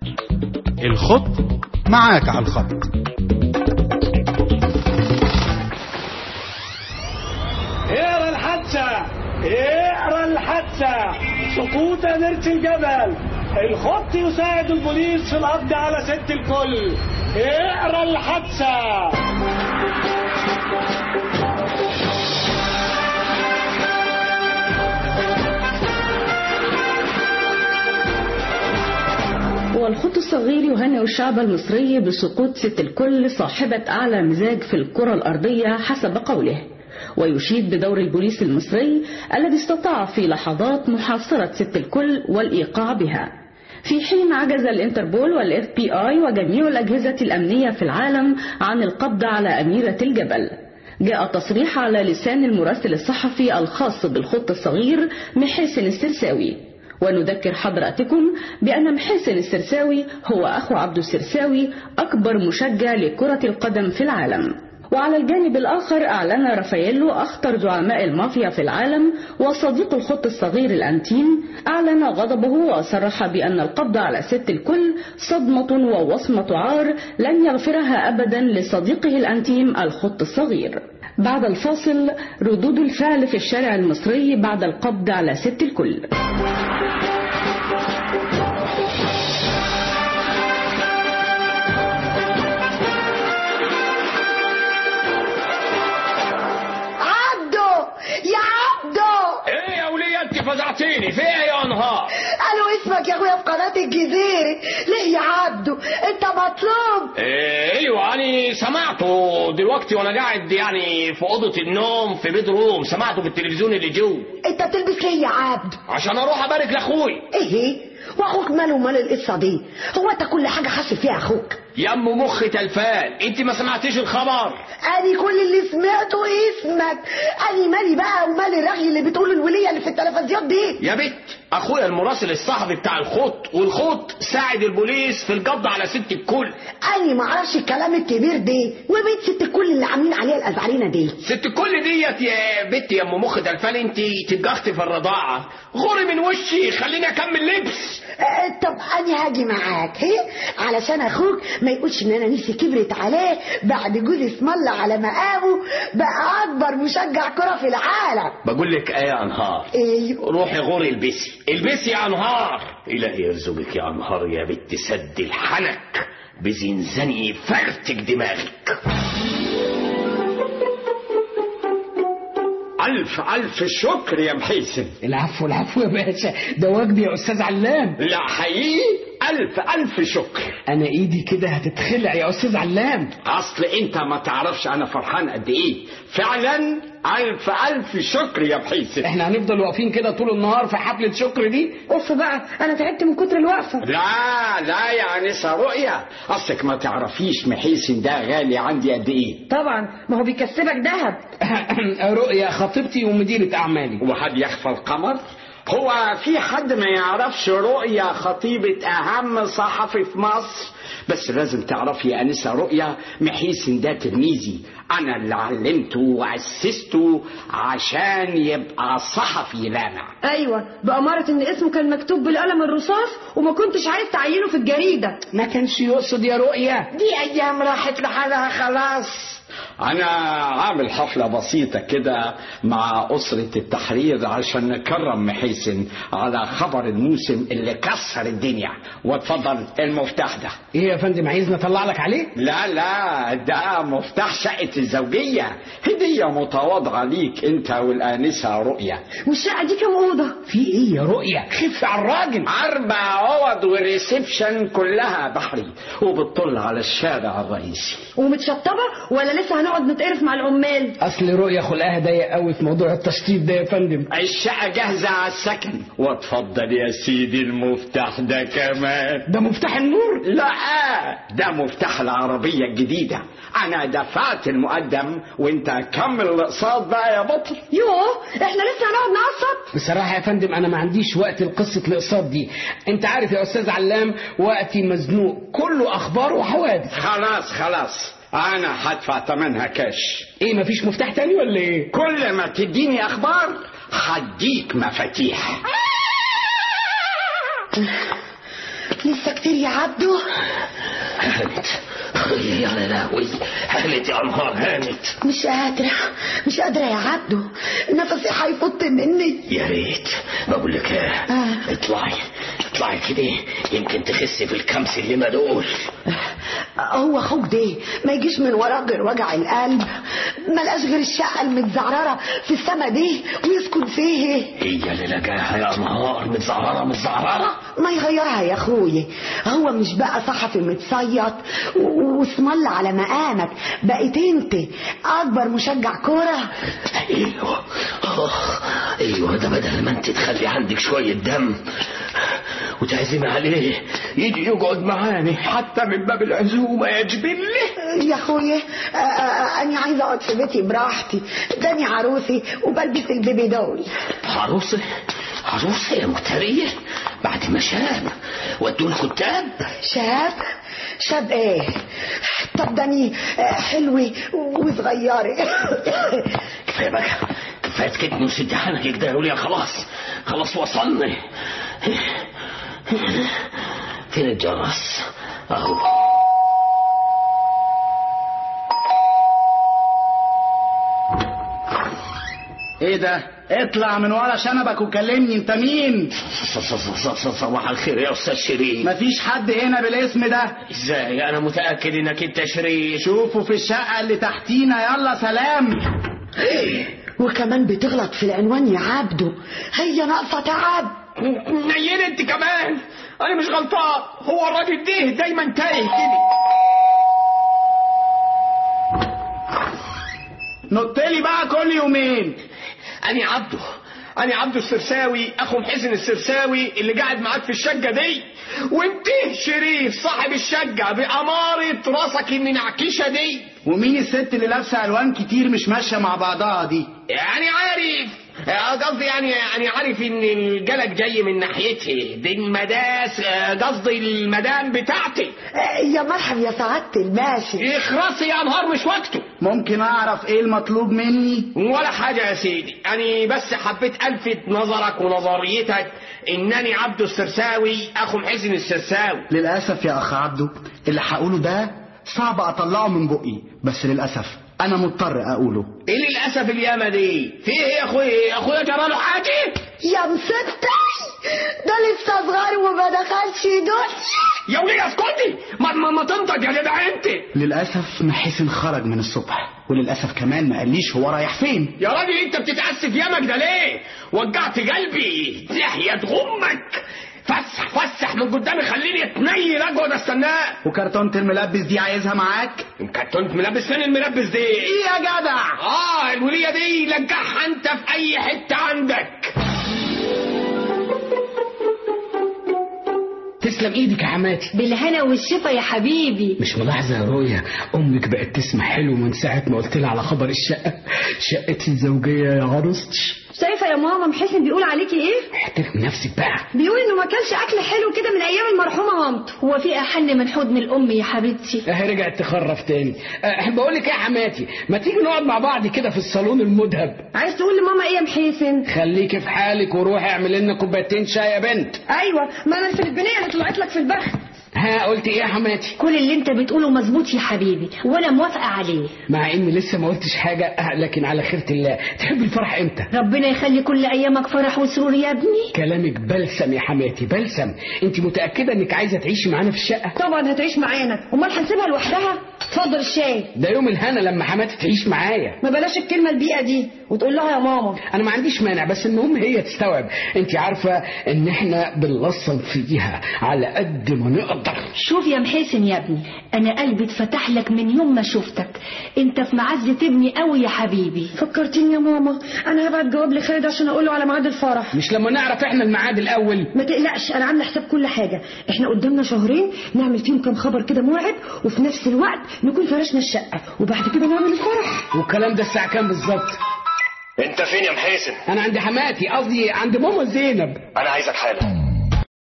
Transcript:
الخط معاك على الخط اقرا الحادثة اقرا الحادثة سقوط أميرة الجبل الخط يساعد البوليس في القبض على ست الكل اقرا الحادثة والخط الصغير يهنئ الشعب المصري بسقوط ست الكل صاحبة أعلى مزاج في الكرة الأرضية حسب قوله ويشيد بدور البوليس المصري الذي استطاع في لحظات محاصرة ست الكل والإيقاع بها في حين عجز الانتربول والاف بي اي وجميع الأجهزة الأمنية في العالم عن القبض على أميرة الجبل جاء تصريح على لسان المراسل الصحفي الخاص بالخط الصغير محسن السرساوي ونذكر حضراتكم بأن محسن السرساوي هو أخو عبد السرساوي أكبر مشجع لكرة القدم في العالم وعلى الجانب الآخر أعلن رافاييلو أخطر زعماء المافيا في العالم وصديق الخط الصغير الأنتيم أعلن غضبه وصرح بأن القبض على ست الكل صدمة ووصمة عار لن يغفرها أبدا لصديقه الأنتيم الخط الصغير بعد الفاصل ردود الفعل في الشارع المصري بعد القبض على ست الكل عبده يا عبده ايه يا ولية انت فزعتيني في ايه يا انهار قالوا اسمك يا اخويا في قناة الجزيرة ليه يا عبده انت مطلوب إيه ايوه انا سمعته دلوقتي وانا قاعد يعني في اوضه النوم في بيت روم سمعته في التلفزيون اللي جو انت بتلبس ليه يا عبده عشان اروح ابارك لاخوي ايه واخوك ماله مال القصة دي هو انت كل حاجة حاسس فيها اخوك يا ام مخ تلفان انت ما سمعتيش الخبر اني كل اللي سمعته اسمك اني مالي بقى ومال الرغي اللي بتقول الولية اللي في التلفزيون دي يا بت اخويا المراسل الصحفي بتاع الخط والخط ساعد البوليس في القبض على ست الكل اني معرفش الكلام الكبير ده وبيت ست كل اللي عاملين عليها الازعرينة دي ست الكل ديت يا بت يا ام مخ تلفان انت تبجختي في الرضاعه غوري من وشي خليني اكمل لبس آه، طب انا هاجي معاك هي علشان اخوك ما يقولش ان انا نفسي كبرت عليه بعد جوز اسم الله على مقامه بقى اكبر مشجع كرة في العالم بقول لك ايه يا انهار ايوه روحي غوري البسي البسي يا انهار الهي يرزقك يا انهار يا بت سد الحنك بزنزاني فرتك دماغك ألف ألف شكر يا محيسن العفو العفو يا باشا ده واجبي يا استاذ علام لا حقيقي ألف ألف شكر انا ايدي كده هتتخلع يا استاذ علام أصل أنت ما تعرفش أنا فرحان قد إيه فعلا ألف ألف شكر يا محيسن احنا هنفضل واقفين كده طول النهار في حفلة شكر دي اوف بقى انا تعبت من كتر الوقفة لا لا يا أنسة رؤيا أصلك ما تعرفيش محيسن ده غالي عندي قد إيه طبعا ما هو بيكسبك ذهب رؤيا خطيبتي ومديرة اعمالي وحد يخفى القمر هو في حد ما يعرفش رؤيا خطيبة أهم صحفي في مصر بس لازم تعرفي يا أنسة رؤيا محيسن ده تلميذي أنا اللي علمته وأسسته عشان يبقى صحفي لامع ايوه بأمارة ان اسمه كان مكتوب بالقلم الرصاص وما كنتش عايز تعينه في الجريدة ما كانش يقصد يا رؤيا دي أيام راحت لحالها خلاص أنا عامل حفلة بسيطة كده مع أسرة التحرير عشان نكرم محيسن على خبر الموسم اللي كسر الدنيا واتفضل المفتاح ده ايه يا فندم عايزني اطلع لك عليه لا لا ده مفتاح شقة الزوجية هدية متواضعة ليك انت والآنسة رؤية والشقة دي كام أوضة في ايه يا رؤيا خف على الراجل أربع أوض وريسبشن كلها بحري وبتطل على الشارع الرئيسي ومتشطبة ولا لسه هنقعد نتقرف مع العمال اصل رؤيا خلقها ضيق قوي في موضوع التشطيب ده يا فندم الشقة جاهزة على السكن واتفضل يا سيدي المفتاح ده كمان ده مفتاح النور لا ده مفتاح العربية الجديدة أنا دفعت المقدم وأنت كمل الاقساط بقى يا بطل يوه احنا لسه هنقعد نقسط بصراحة يا فندم أنا ما عنديش وقت لقصة الإقساط دي أنت عارف يا أستاذ علام وقتي مزنوق كله أخبار وحوادث خلاص خلاص أنا هدفع تمنها كاش إيه مفيش مفتاح تاني ولا إيه؟ كل ما تديني أخبار هديك مفاتيح لسه كتير يا عبده هانت يا لهوي هانت يا انهار هانت مش قادرة مش قادرة يا عبده نفسي هيفط مني يا ريت بقول لك ايه آه. اطلعي اطلعي كده يمكن تخسي في الكام سلمه دول هو اخوك ده ما يجيش من وراه غير وجع القلب ملقاش غير الشقة المتزعررة في السما دي ويسكن فيه هي اللي لقاها يا انهار متزعرره متزعرره ما يغيرها يا اخويا هو مش بقى صحفي متصيط و- واسم الله على مقامك بقيت انت اكبر مشجع كوره ايوه آه، ايوه ده بدل ما انت تخلي عندك شويه دم وتعزمي عليه يجي يقعد معاني حتى من باب العزومه يا جبله يا اخويا آه، آه، انا عايزه اقعد في بيتي براحتي داني عروسي وبلبس البيبي دول عروسه عروسه يا مفتريه بعد ما شاب ودوا الكتاب شاب شاب ايه طب داني آه، حلوة وصغيرة كفايه بقى كفايه كدني وسد حنكك ده يا وليا خلاص خلاص وصلنا فين الجرس اهو ايه ده اطلع من ورا شنبك وكلمني انت مين ص- ص- ص- ص- صباح الخير يا استاذ شريف مفيش حد هنا بالاسم ده ازاي انا متاكد انك انت شريف شوفوا في الشقة اللي تحتينا يلا سلام وكمان بتغلط في العنوان يا عبده هي ناقصة تعب نيل انت كمان انا مش غلطان هو الراجل ده دايما تايه كده نط لي بقى كل يومين انا عبده انا عبده السرساوي اخو محسن السرساوي اللي قاعد معاك في الشقه دي وانت شريف صاحب الشقه باماره راسك المنعكشه دي ومين الست اللي لابسه الوان كتير مش ماشيه مع بعضها دي يعني عارف آه، قصدي يعني يعني عارف ان الجلد جاي من ناحيتي دي المداس آه، قصدي المدام بتاعتي آه، يا مرحب يا سعادة الباشا اخرسي يا نهار مش وقته ممكن اعرف ايه المطلوب مني ولا حاجة يا سيدي أنا بس حبيت ألفت نظرك ونظريتك إنني عبده السرساوي أخو محسن السرساوي للاسف يا اخ عبده اللي هقوله ده صعب اطلعه من بقي بس للاسف انا مضطر اقوله إيه للأسف الياما دي في إيه يا أخويا أخويا جراله حاجة يا مستي ده لسه صغير وما دخلش دول يا وليه اسكتي ما, ما, ما تنطق يا جدع أنت للاسف محسن خرج من الصبح وللاسف كمان ما قاليش هو رايح فين يا راجل أنت بتتأسف يامك ده ليه وجعت قلبي ناحية غمك فسح فسح من قدامي خليني اتنيل اقعد استناه وكرتونة الملبس دي عايزها معاك كنت ملبس فين الملبس دي ايه يا جدع اه الولية دي لجعها انت في اي حتة عندك تسلم ايدك يا حماتي بالهنا والشفا يا حبيبي مش ملاحظة يا رؤيا أمك بقت تسمع حلو من ساعة ما قلت لها على خبر الشقة شقتي الزوجية يا عروستي شايفه يا ماما محسن بيقول عليكي ايه احترمي نفسك بقى بيقول انه ما كانش اكل حلو كده من ايام المرحومه مامته هو في احن من حضن الام يا حبيبتي اهي رجعت تخرف تاني احب اقول لك ايه يا حماتي ما تيجي نقعد مع بعض كده في الصالون المذهب عايز تقول لماما ايه يا محسن خليكي في حالك وروحي اعمل لنا كوبايتين شاي يا بنت ايوه ما انا الفلبينيه اللي طلعت لك في البحر ها قلت ايه يا حماتي كل اللي انت بتقوله مظبوط يا حبيبي وانا موافقه عليه مع اني لسه ما قلتش حاجة أه، لكن على خيرة الله تحب الفرح امتى ربنا يخلي كل ايامك فرح وسرور يا ابني كلامك بلسم يا حماتي بلسم انت متأكدة انك عايزة تعيشي معانا في الشقة طبعا هتعيش معانا امال هنسيبها لوحدها اتفضل الشاي ده يوم الهنا لما حماتي تعيش معايا ما بلاش الكلمه البيئه دي وتقول لها يا ماما انا ما عنديش مانع بس المهم هي تستوعب انت عارفة ان احنا بنلصم فيها على قد ما نقدر شوف يا محسن يا ابني انا قلبي اتفتح لك من يوم ما شفتك انت في معزة ابني قوي يا حبيبي فكرتيني يا ماما انا هبعت جواب لخالد عشان اقول له على ميعاد الفرح مش لما نعرف احنا الميعاد الاول ما تقلقش انا عامله حساب كل حاجه احنا قدامنا شهرين نعمل فيهم كام خبر كده مرعب وفي نفس الوقت نكون فرشنا الشقه وبعد كده نعمل الفرح والكلام ده الساعة كام بالظبط انت فين يا محاسن انا عند حماتي قصدي عند ماما زينب انا عايزك حالا